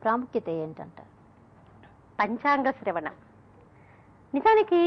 ప్రాముఖ్యత ఏంటంటారు పంచాంగ శ్రవణం నిజానికి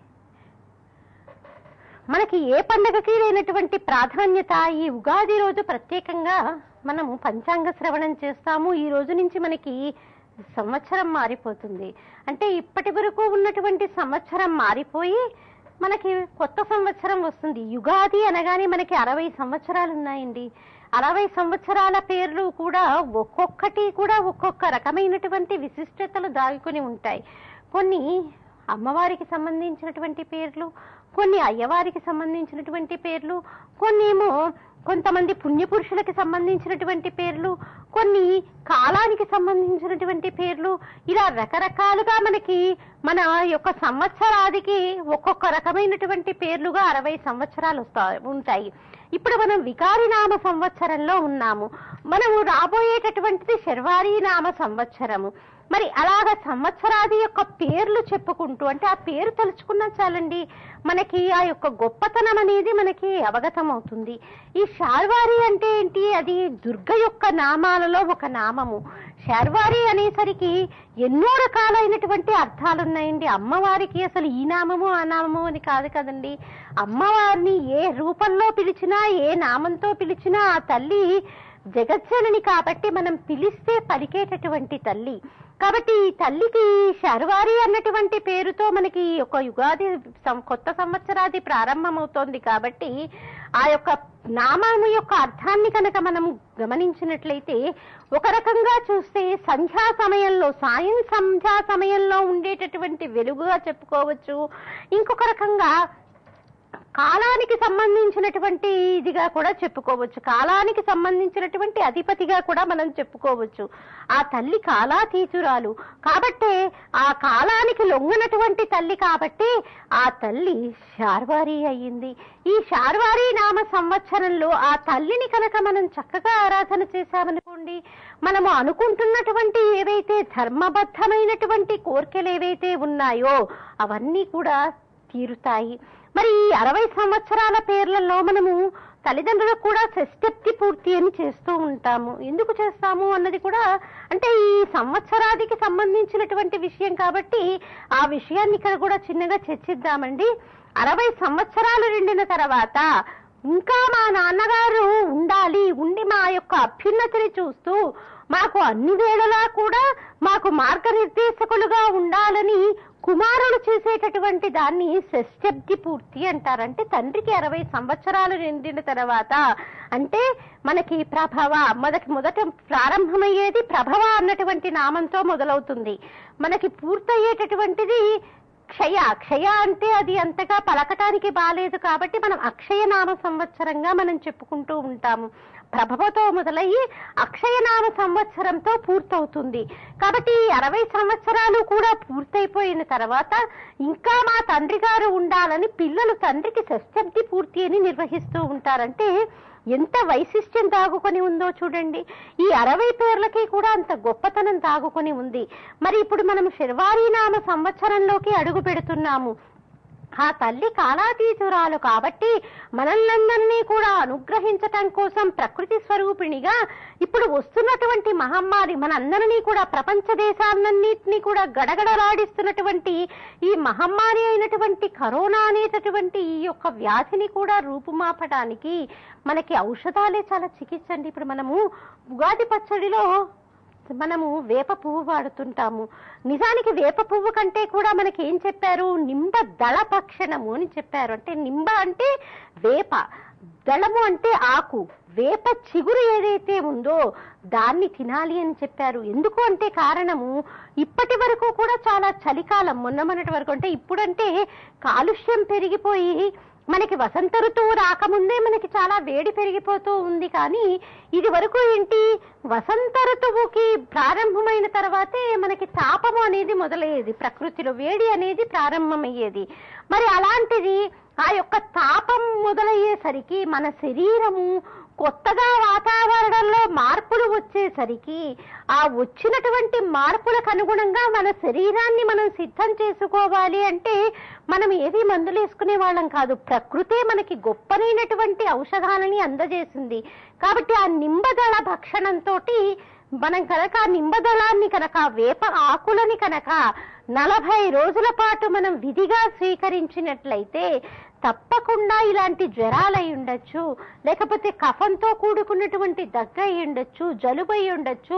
మనకి ఏ పండగకి లేనటువంటి ప్రాధాన్యత ఈ ఉగాది రోజు ప్రత్యేకంగా మనము పంచాంగ శ్రవణం చేస్తాము ఈ రోజు నుంచి మనకి సంవత్సరం మారిపోతుంది అంటే ఇప్పటి వరకు ఉన్నటువంటి సంవత్సరం మారిపోయి మనకి కొత్త సంవత్సరం వస్తుంది యుగాది అనగానే మనకి అరవై సంవత్సరాలు ఉన్నాయండి అరవై సంవత్సరాల పేర్లు కూడా ఒక్కొక్కటి కూడా ఒక్కొక్క రకమైనటువంటి విశిష్టతలు దాగుకొని ఉంటాయి కొన్ని అమ్మవారికి సంబంధించినటువంటి పేర్లు కొన్ని అయ్యవారికి సంబంధించినటువంటి పేర్లు కొన్ని ఏమో కొంతమంది పుణ్యపురుషులకి సంబంధించినటువంటి పేర్లు కొన్ని కాలానికి సంబంధించినటువంటి పేర్లు ఇలా రకరకాలుగా మనకి మన యొక్క సంవత్సరాదికి ఒక్కొక్క రకమైనటువంటి పేర్లుగా అరవై సంవత్సరాలు వస్తా ఉంటాయి ఇప్పుడు మనం వికారి నామ సంవత్సరంలో ఉన్నాము మనము రాబోయేటటువంటిది శర్వారీ నామ సంవత్సరము మరి అలాగ సంవత్సరాది యొక్క పేర్లు చెప్పుకుంటూ అంటే ఆ పేరు తలుచుకున్నా చాలండి మనకి ఆ యొక్క గొప్పతనం అనేది మనకి అవగతం అవుతుంది ఈ శార్వారి అంటే ఏంటి అది దుర్గ యొక్క నామాలలో ఒక నామము శార్వారి అనేసరికి ఎన్నో రకాలైనటువంటి అర్థాలు ఉన్నాయండి అమ్మవారికి అసలు ఈ నామము ఆ నామము అని కాదు కదండి అమ్మవారిని ఏ రూపంలో పిలిచినా ఏ నామంతో పిలిచినా ఆ తల్లి జగజ్జనని కాబట్టి మనం పిలిస్తే పలికేటటువంటి తల్లి కాబట్టి ఈ తల్లికి శర్వారి అన్నటువంటి పేరుతో మనకి ఒక యుగాది సం- కొత్త సంవత్సరాది ప్రారంభమవుతోంది కాబట్టి ఆ యొక్క నామము యొక్క అర్థాన్ని కనుక మనం గమనించినట్లయితే ఒక రకంగా చూస్తే సంధ్యా సమయంలో సాయం సంధ్యా సమయంలో ఉండేటటువంటి వెలుగుగా చెప్పుకోవచ్చు ఇంకొక రకంగా కాలానికి సంబంధించినటువంటి ఇదిగా కూడా చెప్పుకోవచ్చు కాలానికి సంబంధించినటువంటి అధిపతిగా కూడా మనం చెప్పుకోవచ్చు ఆ తల్లి కాలాతీతురాలు కాబట్టే ఆ కాలానికి లొంగనటువంటి తల్లి కాబట్టి ఆ తల్లి శార్వారి అయ్యింది ఈ శార్వారి నామ సంవత్సరంలో ఆ తల్లిని కనుక మనం చక్కగా ఆరాధన చేశామనుకోండి మనము అనుకుంటున్నటువంటి ఏవైతే ధర్మబద్ధమైనటువంటి కోరికలు ఏవైతే ఉన్నాయో అవన్నీ కూడా తీరుతాయి మరి ఈ అరవై సంవత్సరాల పేర్లలో మనము తల్లిదండ్రులకు కూడా షష్ఠప్తి పూర్తి అని చేస్తూ ఉంటాము ఎందుకు చేస్తాము అన్నది కూడా అంటే ఈ సంవత్సరాదికి సంబంధించినటువంటి విషయం కాబట్టి ఆ విషయాన్ని ఇక్కడ కూడా చిన్నగా చర్చిద్దామండి అరవై సంవత్సరాలు నిండిన తర్వాత ఇంకా మా నాన్నగారు ఉండాలి ఉండి మా యొక్క అభ్యున్నతిని చూస్తూ మాకు అన్ని వేళలా కూడా మాకు మార్గనిర్దేశకులుగా ఉండాలని కుమారులు చేసేటటువంటి దాన్ని షష్ఠబ్ది పూర్తి అంటారంటే తండ్రికి అరవై సంవత్సరాలు నిండిన తర్వాత అంటే మనకి ప్రభవ మొదటి మొదట ప్రారంభమయ్యేది ప్రభవ అన్నటువంటి నామంతో మొదలవుతుంది మనకి పూర్తయ్యేటటువంటిది క్షయ క్షయ అంటే అది అంతగా పలకటానికి బాలేదు కాబట్టి మనం అక్షయనామ సంవత్సరంగా మనం చెప్పుకుంటూ ఉంటాము ప్రభవతో మొదలయ్యి అక్షయనామ సంవత్సరంతో పూర్తవుతుంది కాబట్టి ఈ అరవై సంవత్సరాలు కూడా పూర్తయిపోయిన తర్వాత ఇంకా మా తండ్రి గారు ఉండాలని పిల్లలు తండ్రికి షష్ఠబ్ది పూర్తి అని నిర్వహిస్తూ ఉంటారంటే ఎంత వైశిష్ట్యం దాగుకొని ఉందో చూడండి ఈ అరవై పేర్లకి కూడా అంత గొప్పతనం దాగుకొని ఉంది మరి ఇప్పుడు మనం శర్వారీ నామ సంవత్సరంలోకి అడుగు పెడుతున్నాము ఆ తల్లి కాలాతీతురాలు కాబట్టి మనల్నందరినీ కూడా అనుగ్రహించటం కోసం ప్రకృతి స్వరూపిణిగా ఇప్పుడు వస్తున్నటువంటి మహమ్మారి మనందరినీ కూడా ప్రపంచ దేశాలన్నింటినీ కూడా గడగడలాడిస్తున్నటువంటి ఈ మహమ్మారి అయినటువంటి కరోనా అనేటటువంటి ఈ యొక్క వ్యాధిని కూడా రూపుమాపడానికి మనకి ఔషధాలే చాలా చికిత్స అండి ఇప్పుడు మనము ఉగాది పచ్చడిలో మనము వేప పువ్వు వాడుతుంటాము నిజానికి వేప పువ్వు కంటే కూడా మనకి ఏం చెప్పారు నింబ దళ భక్షణము అని చెప్పారు అంటే నింబ అంటే వేప దళము అంటే ఆకు వేప చిగురు ఏదైతే ఉందో దాన్ని తినాలి అని చెప్పారు ఎందుకు అంటే కారణము ఇప్పటి వరకు కూడా చాలా చలికాలం మొన్న మొన్నటి వరకు అంటే ఇప్పుడంటే కాలుష్యం పెరిగిపోయి మనకి వసంత ఋతువు రాకముందే మనకి చాలా వేడి పెరిగిపోతూ ఉంది కానీ ఇది వరకు ఏంటి వసంత ఋతువుకి ప్రారంభమైన తర్వాతే మనకి తాపము అనేది మొదలయ్యేది ప్రకృతిలో వేడి అనేది ప్రారంభమయ్యేది మరి అలాంటిది ఆ యొక్క తాపం మొదలయ్యేసరికి మన శరీరము కొత్తగా వాతావరణంలో మార్పులు వచ్చేసరికి ఆ వచ్చినటువంటి మార్పులకు అనుగుణంగా మన శరీరాన్ని మనం సిద్ధం చేసుకోవాలి అంటే మనం ఏది మందులు వేసుకునే వాళ్ళం కాదు ప్రకృతే మనకి గొప్పనైనటువంటి ఔషధాలని అందజేసింది కాబట్టి ఆ నింబదళ భక్షణంతో మనం కనుక నింబదళాన్ని కనుక వేప ఆకులని కనుక నలభై రోజుల పాటు మనం విధిగా స్వీకరించినట్లయితే తప్పకుండా ఇలాంటి జ్వరాలు అయి ఉండొచ్చు లేకపోతే కఫంతో కూడుకున్నటువంటి దగ్గ అయి ఉండొచ్చు జలుబు అయి ఉండొచ్చు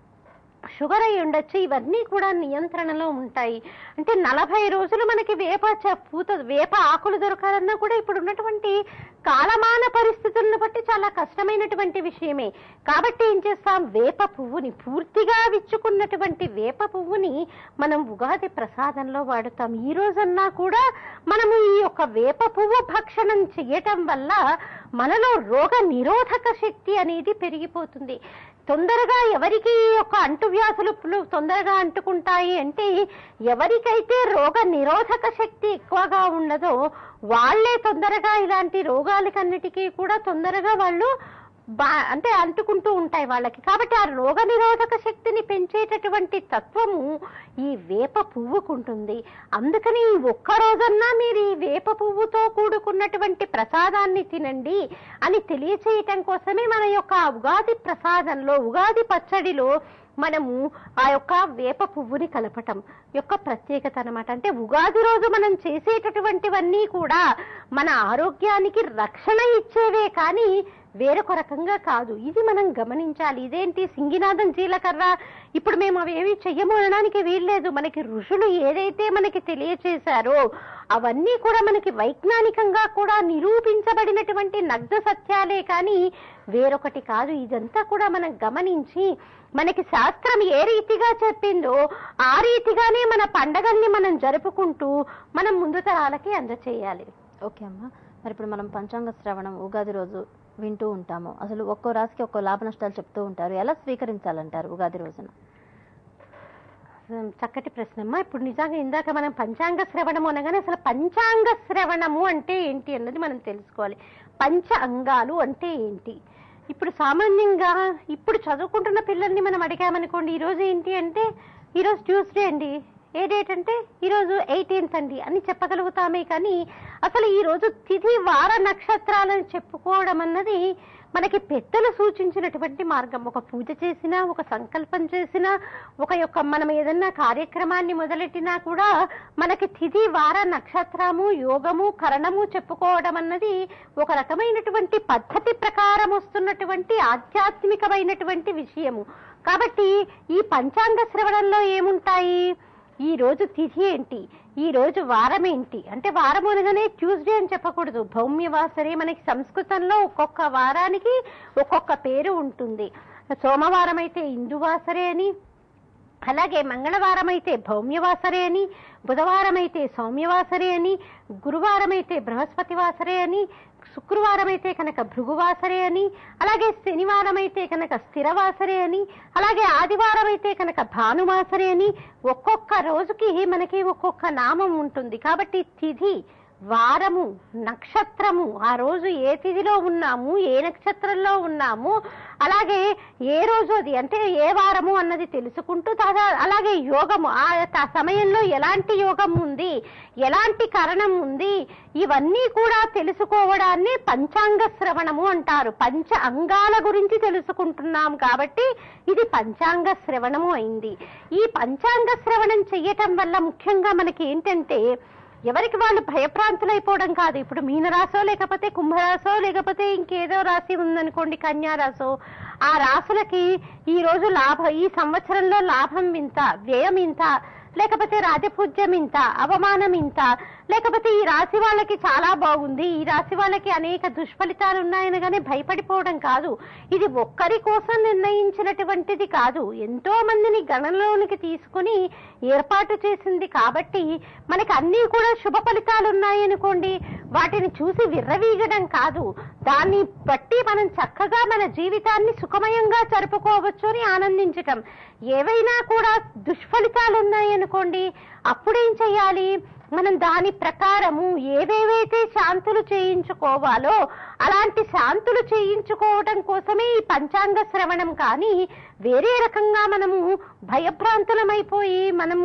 షుగర్ అయి ఉండొచ్చు ఇవన్నీ కూడా నియంత్రణలో ఉంటాయి అంటే నలభై రోజులు మనకి వేప చ- పూత వేప ఆకులు దొరకాలన్నా కూడా ఇప్పుడు ఉన్నటువంటి కాలమాన పరిస్థితులను బట్టి చాలా కష్టమైనటువంటి విషయమే కాబట్టి ఏం చేస్తాం వేప పువ్వుని పూర్తిగా విచ్చుకున్నటువంటి వేప పువ్వుని మనం ఉగాది ప్రసాదంలో వాడుతాం ఈ రోజన్నా కూడా మనము ఈ యొక్క వేప పువ్వు భక్షణం చేయటం వల్ల మనలో రోగ నిరోధక శక్తి అనేది పెరిగిపోతుంది తొందరగా ఎవరికి ఈ యొక్క అంటువ్యాధులు పులు- తొందరగా అంటుకుంటాయి అంటే ఎవరికైతే రోగ నిరోధక శక్తి ఎక్కువగా ఉన్నదో వాళ్ళే తొందరగా ఇలాంటి రోగాలకన్నిటికీ కూడా తొందరగా వాళ్ళు బా అంటే అంటుకుంటూ ఉంటాయి వాళ్ళకి కాబట్టి ఆ రోగ నిరోధక శక్తిని పెంచేటటువంటి తత్వము ఈ వేప పువ్వుకుంటుంది అందుకని ఈ ఒక్క రోజన్నా మీరు ఈ వేప పువ్వుతో కూడుకున్నటువంటి ప్రసాదాన్ని తినండి అని తెలియచేయటం కోసమే మన యొక్క ఉగాది ప్రసాదంలో ఉగాది పచ్చడిలో మనము ఆ యొక్క వేప పువ్వుని కలపటం యొక్క ప్రత్యేకత అన్నమాట అంటే ఉగాది రోజు మనం చేసేటటువంటివన్నీ కూడా మన ఆరోగ్యానికి రక్షణ ఇచ్చేవే కానీ వేరొక రకంగా కాదు ఇది మనం గమనించాలి ఇదేంటి సింగినాథం జీలకర్ర ఇప్పుడు మేము అవి ఏవి చెయ్యము అనడానికి వీల్లేదు మనకి ఋషులు ఏదైతే మనకి తెలియచేశారో అవన్నీ కూడా మనకి వైజ్ఞానికంగా కూడా నిరూపించబడినటువంటి నగ్న సత్యాలే కానీ వేరొకటి కాదు ఇదంతా కూడా మనం గమనించి మనకి శాస్త్రం ఏ రీతిగా చెప్పిందో ఆ రీతిగానే మన పండగల్ని మనం జరుపుకుంటూ మనం ముందు తరాలకి అందచేయాలి ఓకే అమ్మా మరి ఇప్పుడు మనం పంచాంగ శ్రవణం ఉగాది రోజు వింటూ ఉంటాము అసలు ఒక్కో రాశికి ఒక్కో లాభ నష్టాలు చెప్తూ ఉంటారు ఎలా స్వీకరించాలంటారు ఉగాది రోజున చక్కటి ప్రశ్నమ్మా ఇప్పుడు నిజంగా ఇందాక మనం పంచాంగ శ్రవణము అనగానే అసలు పంచాంగ శ్రవణము అంటే ఏంటి అన్నది మనం తెలుసుకోవాలి పంచ అంగాలు అంటే ఏంటి ఇప్పుడు సామాన్యంగా ఇప్పుడు చదువుకుంటున్న పిల్లల్ని మనం అడిగామనుకోండి ఈ రోజు ఏంటి అంటే ఈరోజు ట్యూస్డే అండి ఏ డేట్ అంటే ఈరోజు ఎయిటీన్త్ అండి అని చెప్పగలుగుతామే కానీ అసలు ఈ రోజు తిథి వార నక్షత్రాలను చెప్పుకోవడం అన్నది మనకి పెద్దలు సూచించినటువంటి మార్గం ఒక పూజ చేసినా ఒక సంకల్పం చేసినా ఒక యొక్క మనం ఏదన్నా కార్యక్రమాన్ని మొదలెట్టినా కూడా మనకి తిథి వార నక్షత్రము యోగము కరణము చెప్పుకోవడం అన్నది ఒక రకమైనటువంటి పద్ధతి ప్రకారం వస్తున్నటువంటి ఆధ్యాత్మికమైనటువంటి విషయము కాబట్టి ఈ పంచాంగ శ్రవణంలో ఏముంటాయి ఈ రోజు తిథి ఏంటి ఈ రోజు వారం ఏంటి అంటే వారం అనగానే ట్యూస్డే అని చెప్పకూడదు భౌమ్యవాసరే మనకి సంస్కృతంలో ఒక్కొక్క వారానికి ఒక్కొక్క పేరు ఉంటుంది సోమవారం అయితే ఇందువాసరే అని అలాగే మంగళవారం అయితే భౌమ్యవాసరే అని బుధవారం అయితే సౌమ్యవాసరే అని గురువారం అయితే బృహస్పతి వాసరే అని శుక్రవారం అయితే కనుక భృగువాసరే అని అలాగే శనివారం అయితే కనుక స్థిరవాసరే అని అలాగే ఆదివారం అయితే కనుక భానువాసరే అని ఒక్కొక్క రోజుకి మనకి ఒక్కొక్క నామం ఉంటుంది కాబట్టి తిథి వారము నక్షత్రము ఆ రోజు ఏ తిథిలో ఉన్నాము ఏ నక్షత్రంలో ఉన్నాము అలాగే ఏ రోజు అది అంటే ఏ వారము అన్నది తెలుసుకుంటూ తాగా అలాగే యోగము ఆ యొక్క సమయంలో ఎలాంటి యోగం ఉంది ఎలాంటి కరణం ఉంది ఇవన్నీ కూడా తెలుసుకోవడాన్ని పంచాంగ శ్రవణము అంటారు పంచ అంగాల గురించి తెలుసుకుంటున్నాం కాబట్టి ఇది పంచాంగ శ్రవణము అయింది ఈ పంచాంగ శ్రవణం చెయ్యటం వల్ల ముఖ్యంగా మనకి ఏంటంటే ఎవరికి వాళ్ళు భయప్రాంతులైపోవడం కాదు ఇప్పుడు మీనరాశో లేకపోతే కుంభరాశో లేకపోతే ఇంకేదో రాశి ఉందనుకోండి కన్యా రాశో ఆ రాశులకి ఈ రోజు లాభం ఈ సంవత్సరంలో లాభం ఇంత వ్యయం ఇంత లేకపోతే రాజపూజ్యం ఇంత అవమానం ఇంత లేకపోతే ఈ రాశి వాళ్ళకి చాలా బాగుంది ఈ రాశి వాళ్ళకి అనేక దుష్ఫలితాలు ఉన్నాయనగానే భయపడిపోవడం కాదు ఇది ఒక్కరి కోసం నిర్ణయించినటువంటిది కాదు ఎంతో మందిని గణంలోనికి తీసుకుని ఏర్పాటు చేసింది కాబట్టి మనకి అన్నీ కూడా శుభ ఫలితాలు ఉన్నాయనుకోండి వాటిని చూసి విర్రవీగడం కాదు దాన్ని బట్టి మనం చక్కగా మన జీవితాన్ని సుఖమయంగా జరుపుకోవచ్చు అని ఆనందించటం ఏవైనా కూడా దుష్ఫలితాలు ఉన్నాయనుకోండి అప్పుడేం చేయాలి మనం దాని ప్రకారము ఏవేవైతే శాంతులు చేయించుకోవాలో అలాంటి శాంతులు చేయించుకోవడం కోసమే ఈ పంచాంగ శ్రవణం కానీ వేరే రకంగా మనము భయభ్రాంతులమైపోయి మనము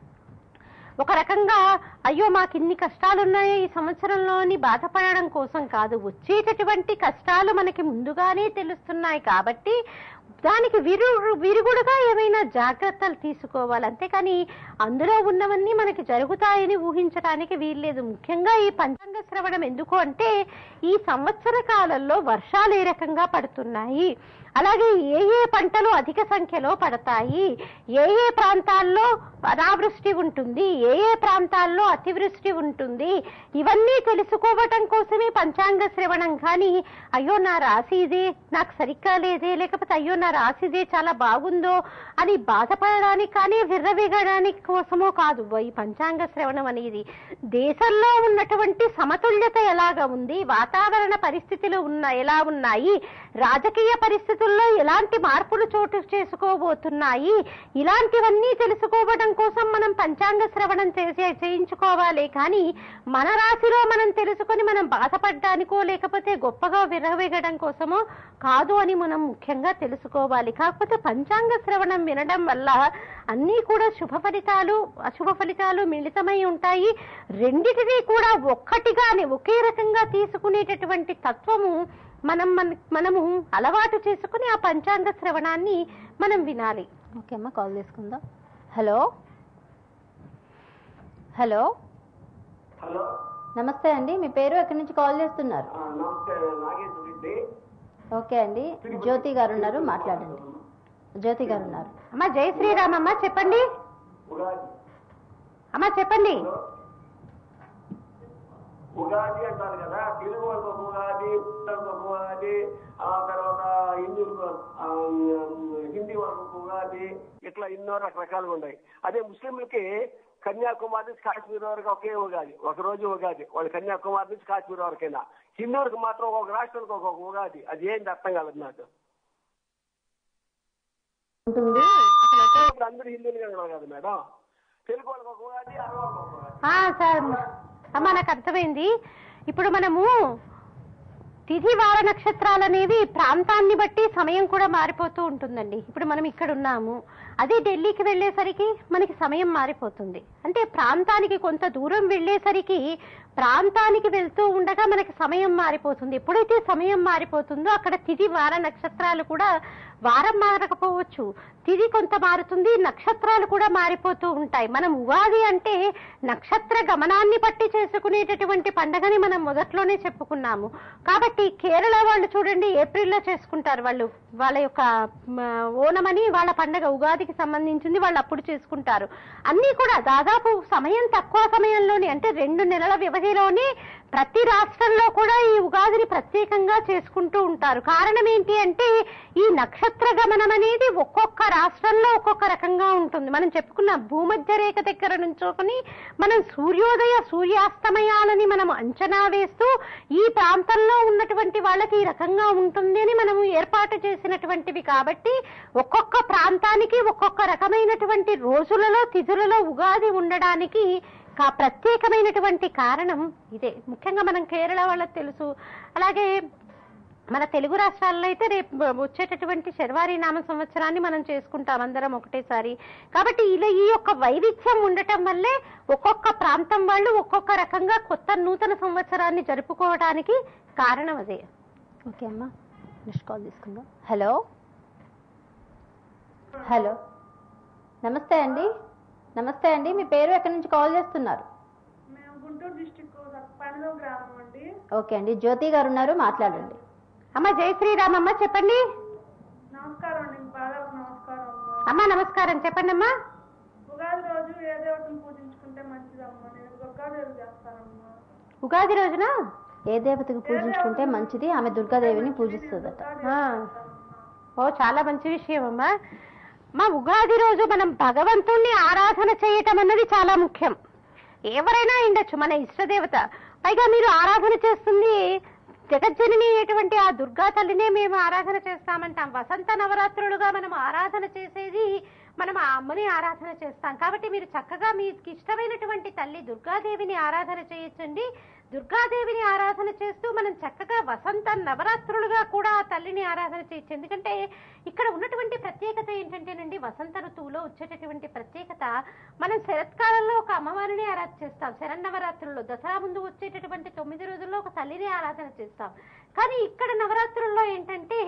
ఒక రకంగా అయ్యో మాకు ఇన్ని కష్టాలు ఉన్నాయి ఈ సంవత్సరంలో అని బాధపడడం కోసం కాదు వచ్చేటటువంటి కష్టాలు మనకి ముందుగానే తెలుస్తున్నాయి కాబట్టి దానికి విరు విరుగుడుగా ఏమైనా జాగ్రత్తలు తీసుకోవాలి అంతేకాని అందులో ఉన్నవన్నీ మనకి జరుగుతాయని ఊహించడానికి వీల్లేదు ముఖ్యంగా ఈ పంచాంగ శ్రవణం ఎందుకు అంటే ఈ సంవత్సర కాలంలో వర్షాలు ఏ రకంగా పడుతున్నాయి అలాగే ఏ ఏ పంటలు అధిక సంఖ్యలో పడతాయి ఏ ఏ ప్రాంతాల్లో అనావృష్టి ఉంటుంది ఏ ఏ ప్రాంతాల్లో అతివృష్టి ఉంటుంది ఇవన్నీ తెలుసుకోవటం కోసమే పంచాంగ శ్రవణం కానీ అయ్యో నా రాశి ఇదే నాకు సరిగ్గా లేదే లేకపోతే అయ్యో నా రాశి ఇదే చాలా బాగుందో అని బాధపడడానికి కానీ విర్రవీగడానికి కోసమో కాదు ఈ పంచాంగ శ్రవణం అనేది దేశంలో ఉన్నటువంటి సమతుల్యత ఎలాగ ఉంది వాతావరణ పరిస్థితులు ఉన్న ఎలా ఉన్నాయి రాజకీయ పరిస్థితుల్లో ఎలాంటి మార్పులు చోటు చేసుకోబోతున్నాయి ఇలాంటివన్నీ తెలుసుకోవడం కోసం మనం పంచాంగ శ్రవణం చేసే చేయించుకోవాలి కానీ మన రాశిలో మనం తెలుసుకొని మనం బాధపడడానికో లేకపోతే గొప్పగా విరవేగడం కోసమో కాదు అని మనం ముఖ్యంగా తెలుసుకోవాలి కాకపోతే పంచాంగ శ్రవణం వినడం వల్ల అన్నీ కూడా శుభ ఫలితాలు అశుభ ఫలితాలు మిళితమై ఉంటాయి రెండిటినీ కూడా ఒక్కటిగానే ఒకే రకంగా తీసుకునేటటువంటి తత్వము మనం మన మనము అలవాటు చేసుకుని ఆ పంచాంగ శ్రవణాన్ని మనం వినాలి ఓకే అమ్మా కాల్ తీసుకుందాం హలో హలో హలో నమస్తే అండి మీ పేరు ఎక్కడి నుంచి కాల్ చేస్తున్నారు ఆ, నమస్తే నాగేశ్వర రెడ్డి ఓకే అండి జ్యోతి గారు ఉన్నారు మాట్లాడండి జ్యోతి గారు ఉన్నారు అమ్మా జై శ్రీరామ్ అమ్మ చెప్పండి ఉగాది అమ్మా చెప్పండి ఉగాది అంటారు కదా తెలుగు వాళ్ళకి ఒక ఉగాది ఉత్తరకు ఒక ఉగాది ఆ తర్వాత హిందువులకు ఆ, హిందీ వాళ్ళకి ఒక ఉగాది ఇట్లా ఎన్నో రకరకాలుగా ఉన్నాయి అదే ముస్లింలకి కన్యాకుమారి నుంచి కాశ్మీర్ వరకు ఒకే ఉగాది ఒక రోజు ఉగాది వాళ్ళు కన్యాకుమారి నుంచి కాశ్మీర్ వరకైనా హిందువులకు మాత్రం ఒక్కొక్క రాష్ట్రానికి ఒక్కొక్క ఉగాది అది ఏంటి అర్థం కాలేదు నాకు ఉంటుంది అసలు ఎక్కడ ఇప్పుడు అందరూ హిందువులుగా ఉన్నారు కదా మేడం తెలుగు వాళ్ళకి ఒక ఉగాది అరవై ఒక ఉగాది ఆ, సార్ అమ్మ నాకు అర్థమైంది ఇప్పుడు మనము తిథి వార నక్షత్రాలు అనేవి ప్రాంతాన్ని బట్టి సమయం కూడా మారిపోతూ ఉంటుందండి ఇప్పుడు మనం ఇక్కడ ఉన్నాము అదే ఢిల్లీకి వెళ్ళేసరికి మనకి సమయం మారిపోతుంది అంటే ప్రాంతానికి కొంత దూరం వెళ్ళేసరికి ప్రాంతానికి వెళ్తూ ఉండగా మనకి సమయం మారిపోతుంది ఎప్పుడైతే సమయం మారిపోతుందో అక్కడ తిథి వార నక్షత్రాలు కూడా వారం మారకపోవచ్చు తిథి కొంత మారుతుంది నక్షత్రాలు కూడా మారిపోతూ ఉంటాయి మనం ఉగాది అంటే నక్షత్ర గమనాన్ని బట్టి చేసుకునేటటువంటి పండగని మనం మొదట్లోనే చెప్పుకున్నాము కాబట్టి కేరళ వాళ్ళు చూడండి ఏప్రిల్లో చేసుకుంటారు వాళ్ళు వాళ్ళ యొక్క మ, ఓణమని వాళ్ళ పండగ ఉగాదికి సంబంధించింది వాళ్ళు అప్పుడు చేసుకుంటారు అన్నీ కూడా దాదాపు సమయం తక్కువ సమయంలోనే అంటే రెండు నెలల వ్యవధిలోనే ప్రతి రాష్ట్రంలో కూడా ఈ ఉగాదిని ప్రత్యేకంగా చేసుకుంటూ ఉంటారు కారణం ఏంటి అంటే ఈ నక్షత్ర గమనం అనేది ఒక్కొక్క రాష్ట్రంలో ఒక్కొక్క రకంగా ఉంటుంది మనం చెప్పుకున్న భూమధ్య రేఖ దగ్గర నుంచోకొని మనం సూర్యోదయ సూర్యాస్తమయాలని మనం అంచనా వేస్తూ ఈ ప్రాంతంలో ఉన్నటువంటి వాళ్ళకి ఈ రకంగా ఉంటుంది అని మనము ఏర్పాటు చేసినటువంటివి కాబట్టి ఒక్కొక్క ప్రాంతానికి ఒక్కొక్క రకమైనటువంటి రోజులలో తిథులలో ఉగాది ఉండడానికి కా- ప్రత్యేకమైనటువంటి కారణం ఇదే ముఖ్యంగా మనం కేరళ వాళ్ళకి తెలుసు అలాగే మన తెలుగు రాష్ట్రాల్లో అయితే రేపు వచ్చేటటువంటి శర్వారి నామ సంవత్సరాన్ని మనం చేసుకుంటాం అందరం ఒకటేసారి కాబట్టి ఇలా ఈ యొక్క వైవిధ్యం ఉండటం వల్లే ఒక్కొక్క ప్రాంతం వాళ్ళు ఒక్కొక్క రకంగా కొత్త నూతన సంవత్సరాన్ని జరుపుకోవడానికి కారణం అదే ఓకే అమ్మా నెక్స్ట్ కాల్ తీసుకుందాం హలో హలో నమస్తే అండి నమస్తే అండి మీ పేరు ఎక్కడి నుంచి కాల్ చేస్తున్నారు మేము గుంటూరు డిస్టిక్ పనిలో గ్రామం అండి ఓకే అండి జ్యోతి గారు ఉన్నారు మాట్లాడండి అమ్మ జై శ్రీరామమ్మ చెప్పండి నమస్కారం అండి బాధకు నమస్కారం అమ్మా. అమ్మ నమస్కారం చెప్పండి అమ్మా ఉగాది రోజు ఏ దేవతను పూజించుకుంటే మంచిదమ్మా నేను దుర్గాదేవి చేస్తానమ్మా ఉగాది రోజున ఏ దేవతకు పూజించుకుంటే మంచిది ఆమె దుర్గాదేవిని పూజిస్తుందట ఆ. ఓ చాలా మంచి విషయం అమ్మా మా ఉగాది రోజు మనం భగవంతుణ్ణి ఆరాధన చేయటం అన్నది చాలా ముఖ్యం ఎవరైనా ఉండొచ్చు మన ఇష్టదేవత పైగా మీరు ఆరాధన చేస్తుంది జగజ్జనని అయినటువంటి ఆ దుర్గా తల్లినే మేము ఆరాధన చేస్తామంటాం వసంత నవరాత్రులుగా మనం ఆరాధన చేసేది మనం ఆ అమ్మని ఆరాధన చేస్తాం కాబట్టి మీరు చక్కగా మీకు ఇష్టమైనటువంటి తల్లి దుర్గాదేవిని ఆరాధన చేయొచ్చండి దుర్గాదేవిని ఆరాధన చేస్తూ మనం చక్కగా వసంత నవరాత్రులుగా కూడా ఆ తల్లిని ఆరాధన చేయొచ్చు ఎందుకంటే ఇక్కడ ఉన్నటువంటి ప్రత్యేకత ఏంటంటేనండి వసంత ఋతువులో వచ్చేటటువంటి ప్రత్యేకత మనం శరత్కాలంలో ఒక అమ్మవారిని ఆరాధన చేస్తాం శరన్నవరాత్రుల్లో దసరా ముందు వచ్చేటటువంటి తొమ్మిది రోజుల్లో ఒక తల్లిని ఆరాధన చేస్తాం కానీ ఇక్కడ నవరాత్రుల్లో ఏంటంటే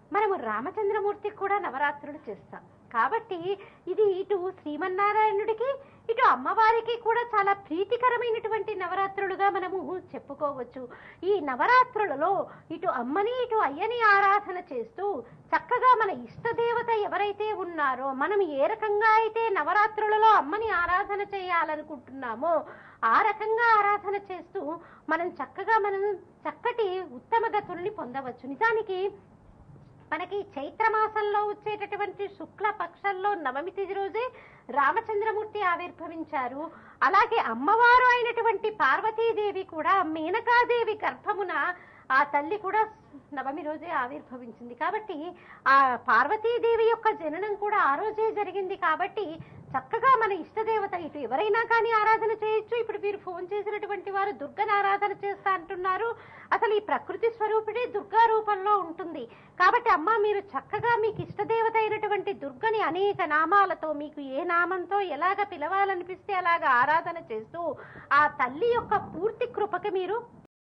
మనము రామచంద్రమూర్తికి కూడా నవరాత్రులు చేస్తాం కాబట్టి ఇది ఇటు శ్రీమన్నారాయణుడికి ఇటు అమ్మవారికి కూడా చాలా ప్రీతికరమైనటువంటి నవరాత్రులుగా మనము చెప్పుకోవచ్చు ఈ నవరాత్రులలో ఇటు అమ్మని ఇటు అయ్యని ఆరాధన చేస్తూ చక్కగా మన ఇష్టదేవత ఎవరైతే ఉన్నారో మనం ఏ రకంగా అయితే నవరాత్రులలో అమ్మని ఆరాధన చేయాలనుకుంటున్నామో ఆ రకంగా ఆరాధన చేస్తూ మనం చక్కగా మనం చక్కటి ఉత్తమ గతుల్ని పొందవచ్చు నిజానికి మనకి చైత్ర మాసంలో వచ్చేటటువంటి శుక్ల పక్షంలో నవమి తిథి రోజే రామచంద్రమూర్తి ఆవిర్భవించారు అలాగే అమ్మవారు అయినటువంటి పార్వతీదేవి కూడా మేనకాదేవి గర్భమున ఆ తల్లి కూడా నవమి రోజే ఆవిర్భవించింది కాబట్టి ఆ పార్వతీదేవి యొక్క జననం కూడా ఆ రోజే జరిగింది కాబట్టి చక్కగా మన ఇష్టదేవత ఇటు ఎవరైనా కానీ ఆరాధన చేయొచ్చు ఇప్పుడు మీరు ఫోన్ చేసినటువంటి వారు దుర్గను ఆరాధన చేస్తా అంటున్నారు అసలు ఈ ప్రకృతి స్వరూపిణి దుర్గా రూపంలో ఉంటుంది కాబట్టి అమ్మ మీరు చక్కగా మీకు ఇష్టదేవత అయినటువంటి దుర్గని అనేక నామాలతో మీకు ఏ నామంతో ఎలాగ పిలవాలనిపిస్తే అలాగ ఆరాధన చేస్తూ ఆ తల్లి యొక్క పూర్తి కృపకి మీరు